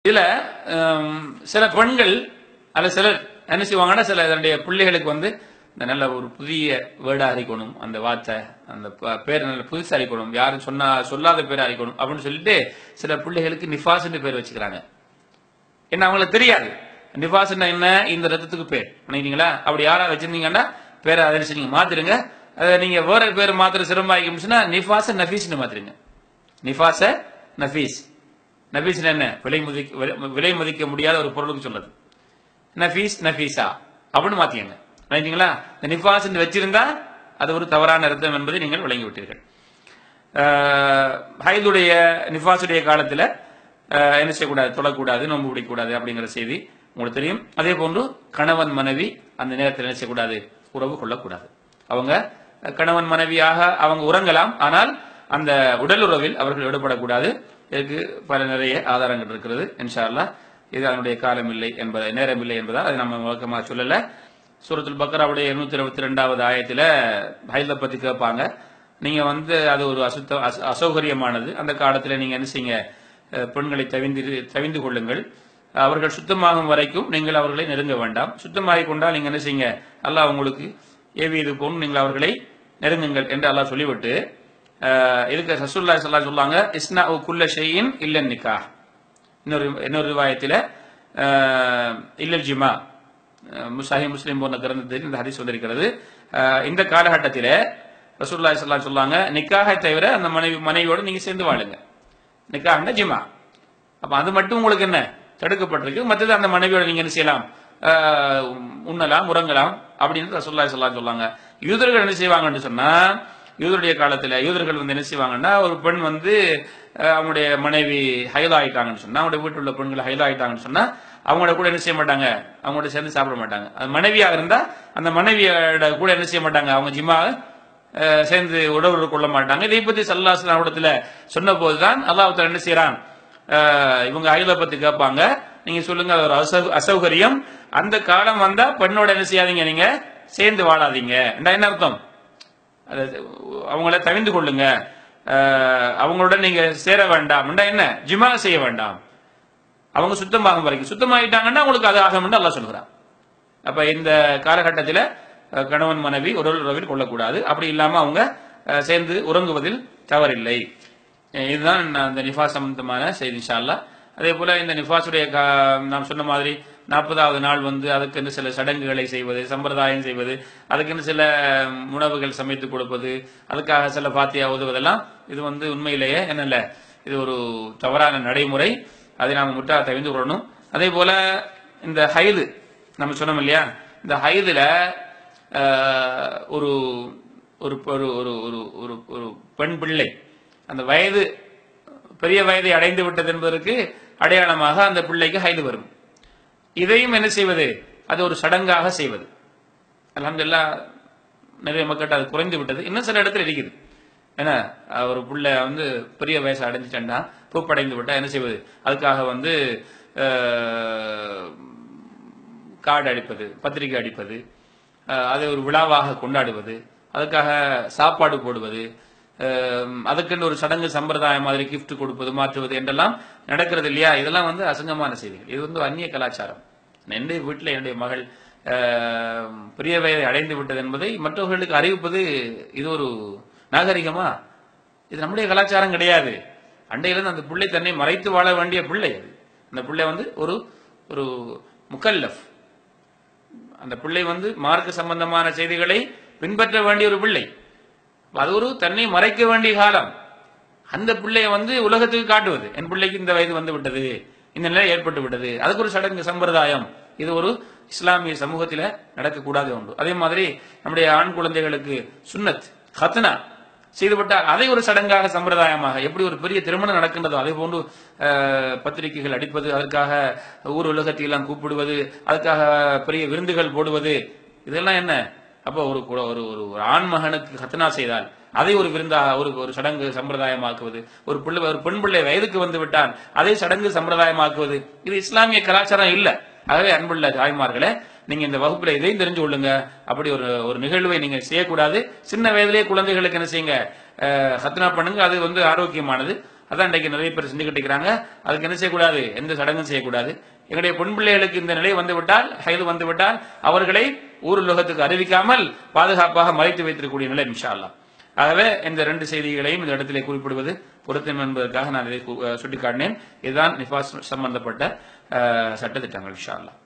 இதுல ஹம், சில பெண்கள் அல்ல சிலர் என்ன செய்வாங்கன்னா சில தன்னுடைய பிள்ளைகளுக்கு வந்து இந்த நல்ல ஒரு புதிய வேர்டா அறிக்கணும் அந்த வார்த்தை அந்த ப- பேர் நல்ல புதுசா அறிக்கணும் யாரும் சொன்னா சொல்லாத பேர் அறிக்கணும் அப்படின்னு சொல்லிட்டு சில பிள்ளைகளுக்கு நிஃபாஸ்ன்னு பேர் வச்சுக்கிறாங்க என்ன அவங்களுக்கு தெரியாது நிஃபாஸ்னா என்ன இந்த ரத்தத்துக்கு பேர் நினைக்கிறீங்களா அப்படி யாரா வச்சிருந்தீங்கன்னா பேரை அதை நினைச்சு நீங்க மாத்திருங்க அதை நீங்க வேற பேர் மாத்திர சிரமமாக்கிச்சுன்னா நிஃபாச நஃபீஸ்னு மாத்திருங்க நிஃபாச நஃபீஸ் நஃபீஸ் என்ன விலை மதிக்க விலை- விலை மதிக்க முடியாத ஒரு பொருளுக்கு சொல்லுது நஃபீஸ் நஃபீஸா அப்படின்னு மாத்திக்கங்க நினைக்கிறீங்களா இந்த நிஃபாஸ் வச்சிருந்தா அது ஒரு தவறான அர்த்தம் என்பதை நீங்கள் விளங்கி விட்டீர்கள் ஆஹ் ஹைதுடைய நிஃபாசுடைய காலத்துல ஆஹ் என்ன செய்யக்கூடாது தொழக்கூடாது நோன்பு பிடிக்கக்கூடாது அப்படிங்கிற செய்தி உங்களுக்கு தெரியும் அதே போன்று கணவன் மனைவி அந்த நேரத்தில் என்ன செய்யக்கூடாது உறவு கொள்ளக்கூடாது அவங்க கணவன் மனைவியாக அவங்க உறங்கலாம் ஆனால் அந்த உடல் உறவில் அவர்கள் ஈடுபடக்கூடாது இதற்கு பல நிறைய ஆதாரங்கள் இருக்கிறது இன்ஷா அல்லாஹ் இது அதனுடைய காலம் இல்லை என்பதை நேரம் இல்லை என்பதால் அதை நம்ம விளக்கமாக சொல்லல சூரத்துல் பக்ராவுடைய இருநூத்தி இருபத்தி ரெண்டாவது ஆயத்துல ஹைத பத்தி கேட்பாங்க நீங்க வந்து அது ஒரு அசுத்த அச- அசௌகரியமானது அந்த காலத்துல நீங்க என்ன செய்யுங்க அஹ், பெண்களை தவிந்து தவிந்து கொள்ளுங்கள் அவர்கள் சுத்தமாகும் வரைக்கும் நீங்கள் அவர்களை நெருங்க வேண்டாம் சுத்தமாகி கொண்டால் நீங்க என்ன செய்யுங்க அல்லாஹ் உங்களுக்கு ஏவியது போன்று நீங்கள் அவர்களை நெருங்குங்கள் என்று அல்லாஹ் சொல்லிவிட்டு அஹ், இதுக்கு ரசூலுல்லாஹி ஸல்லல்லாஹு அலைஹி சொல்லுவாங்க இஸ்னா குல்ல ஷைஇன் இல்லன் நிக்காஹ் இன்னொரு இன்னொரு ரிவாயத்தில் இல்லல் ஜிமா முசாஹி முஸ்லிம் போன்ற கிரந்தத்தில் இந்த ஹதீஸ் வந்திருக்கிறது அஹ், இந்த காலகட்டத்தில் ரசூலுல்லாஹி ஸல்லல்லாஹு அலைஹி சொல்லுவாங்க நிக்காஹை தவிர அந்த மனைவி மனைவியோடு நீங்க சேர்ந்து வாழுங்க நிக்காஹ்னா ஜிமா அப்ப அது மட்டும் உங்களுக்கு என்ன தடுக்கப்பட்டிருக்கு மற்றது அந்த மனைவியோட நீங்க என்ன செய்யலாம் ஆஹ் உண்ணலாம் உறங்கலாம் அப்படின்னு ரசூலுல்லாஹி ஸல்லல்லாஹு அலைஹி சொல்லாங்க யூதர்கள் என்ன செய்வாங்கன்னு சொன்னா யூதருடைய காலத்துல யூதர்கள் வந்து என்ன செய்வாங்கன்னா ஒரு பெண் வந்து ஆஹ் அவங்களுடைய மனைவி ஹைலா ஆயிட்டாங்கன்னு சொன்னா அவங்களுடைய வீட்டில் உள்ள பெண்கள் ஹைலா ஆயிட்டாங்கன்னு சொன்னா அவங்களோட கூட என்ன செய்ய மாட்டாங்க அவங்களோட சேர்ந்து சாப்பிட மாட்டாங்க அது மனைவியா இருந்தா அந்த மனைவியோட கூட என்ன செய்ய மாட்டாங்க அவங்க ஜிம்மா அஹ் சேர்ந்து உடவுறவு கொள்ள மாட்டாங்க இதை பத்தி சல்லாஸ்லாம் இடத்துல சொன்ன போதுதான் அல்லாஹ் என்ன செய்யறான் அஹ் இவங்க அகில பத்தி கேட்பாங்க நீங்க சொல்லுங்க அது ஒரு அசௌ அசௌகரியம் அந்த காலம் வந்தா பெண்ணோட என்ன செய்யாதீங்க நீங்க சேர்ந்து வாழாதீங்க என்றா என்ன அர்த்தம் அது அவங்கள தவிந்து கொள்ளுங்க அஹ் அவங்களோட நீங்க சேர வேண்டாம் என்றா என்ன ஜிமா செய்ய வேண்டாம் அவங்க சுத்தமாகும் வரைக்கும் சுத்தமாயிட்டாங்கன்னா உங்களுக்கு அது ஆகும் அல்லாஹ் சொல்கிறான் அப்ப இந்த காலகட்டத்தில் அஹ், கணவன் மனைவி உடல் உறவில் கொள்ளக்கூடாது அப்படி இல்லாம அவங்க அஹ், சேர்ந்து உறங்குவதில் தவறில்லை அஹ், இதுதான் நான் இந்த நிஃபாஸ் சம்பந்தமான செய்தி இன்ஷா அல்லாஹ் அதே போல இந்த நிஃபாஸுடைய கா- நாம் சொன்ன மாதிரி நாற்பதாவது நாள் வந்து அதுக்கென்று சில சடங்குகளை செய்வது சம்பிரதாயம் செய்வது அதுக்கென்று சில உணவுகள் சமைத்து கொடுப்பது அதுக்காக சில பாத்தியா ஓதுவதெல்லாம் இது வந்து உண்மையிலேயே என்னல்ல இது ஒரு தவறான நடைமுறை அதை நாம் முட்டா தவிந்து கொள்ளணும் அதே போல இந்த ஹைது நம்ம சொன்னோம் இல்லையா இந்த ஹைதுல ஆஹ், ஒரு ஒரு ஒரு ஒரு ஒரு ஒரு ஒரு பெண் பிள்ளை அந்த வயது பெரிய வயதை அடைந்து விட்டது என்பதற்கு அடையாளமாக அந்த பிள்ளைக்கு ஹைது வரும் இதையும் என்ன செய்வது அது ஒரு சடங்காக செய்வது அல்ஹம்துலில்லாஹ் நிறைய மக்கள்கிட்ட அது குறைந்து விட்டது இன்னும் சில இடத்துல இருக்குது ஏன்னா அஹ் ஒரு புள்ள வந்து பெரிய வயசு அடைஞ்சிட்டா பூப்படைந்து விட்டா என்ன செய்வது அதுக்காக வந்து அஹ், கார்டு அடிப்பது பத்திரிகை அடிப்பது அஹ், அதை ஒரு விழாவாக கொண்டாடுவது அதுக்காக சாப்பாடு போடுவது அஹ், அதுக்குன்னு ஒரு சடங்கு சம்பிரதாயம் மாதிரி gift கொடுப்பது மாற்றுவது என்றெல்லாம் நடக்கிறது இல்லையா இதெல்லாம் வந்து அசங்கமான செய்திகள் இது வந்து அந்நிய கலாச்சாரம் என்னுடைய வீட்டில் என்னுடைய மகள் அஹ், பெரிய வயதை அடைந்து விட்டது என்பதை மற்றவர்களுக்கு அறிவிப்பது இது ஒரு நாகரிகமா இது நம்முடைய கலாச்சாரம் கிடையாது அண்டையிலிருந்து அந்த பிள்ளை தன்னை மறைத்து வாழ வேண்டிய பிள்ளை அது அந்த பிள்ளை வந்து ஒரு ஒரு முக்கல்லஃப் அந்த பிள்ளை வந்து மார்க்க சம்பந்தமான செய்திகளை பின்பற்ற வேண்டிய ஒரு பிள்ளை அது ஒரு தன்னை மறைக்க வேண்டிய காலம் அந்த பிள்ளையை வந்து உலகத்துக்கு காட்டுவது என் பிள்ளைக்கு இந்த வயது வந்து விட்டது இந்த நிலை ஏற்பட்டு விட்டது அதுக்கு ஒரு சடங்கு சம்பிரதாயம் இது ஒரு இஸ்லாமிய சமூகத்தில நடக்கக்கூடாத ஒன்று அதே மாதிரி நம்முடைய ஆண் குழந்தைகளுக்கு சுன்னத் ஹத்னா செய்துவிட்டால் அதை ஒரு சடங்காக சம்பிரதாயமாக எப்படி ஒரு பெரிய திருமணம் நடக்கின்றதோ அதே போன்று அஹ், பத்திரிகைகள் அடிப்பது அதற்காக ஊர் உலகத்தை எல்லாம் கூப்பிடுவது அதுக்காக பெரிய விருந்துகள் போடுவது இதெல்லாம் என்ன அப்போ ஒரு கு- ஒரு ஒரு ஒரு ஆண் மகனுக்கு ஹத்னா செய்தால் அதை ஒரு விருந்தா ஒரு ஒரு சடங்கு சம்பிரதாயமாக்குவது ஒரு பிள்ளை ஒரு பெண் பிள்ளை வயதுக்கு வந்து விட்டால் அதை சடங்கு சம்பிரதாயமாக்குவது இது இஸ்லாமிய கலாச்சாரம் இல்ல ஆகவே அன்புள்ள தாய்மார்களே நீங்க இந்த வகுப்புல இதையும் தெரிஞ்சு கொள்ளுங்க அப்படி ஒரு ஒரு நிகழ்வை நீங்க செய்யக்கூடாது சின்ன வயதிலேயே குழந்தைகளுக்கு என்ன செய்யுங்க அஹ், ஹத்னா பண்ணுங்க அது வந்து ஆரோக்கியமானது அதான் இன்றைக்கு நிறைய பேர் செஞ்சுக்கிட்டு இருக்கிறாங்க அதுக்கு என்ன செய்யக்கூடாது எந்த சடங்கும் செய்யக்கூடாது எங்களுடைய பெண் பிள்ளைகளுக்கு இந்த நிலை வந்து விட்டால் ஹைது வந்து விட்டால் அவர்களை ஊர் உலகத்துக்கு அறிவிக்காமல் பாதுகாப்பாக மறைத்து வைத்திருக்கக்கூடிய நிலை இன்ஷா அல்லாஹ் ஆகவே இந்த ரெண்டு செய்திகளையும் இந்த இடத்திலே குறிப்பிடுவது பொருத்தம் என்பதற்காக நான் இதை கு- அஹ் சுட்டிக்காட்டினேன் இதுதான் நிஃபாஸ் சம்பந்தப்பட்ட அஹ், சட்டத்திட்டங்கள் இன்ஷா அல்லாஹ்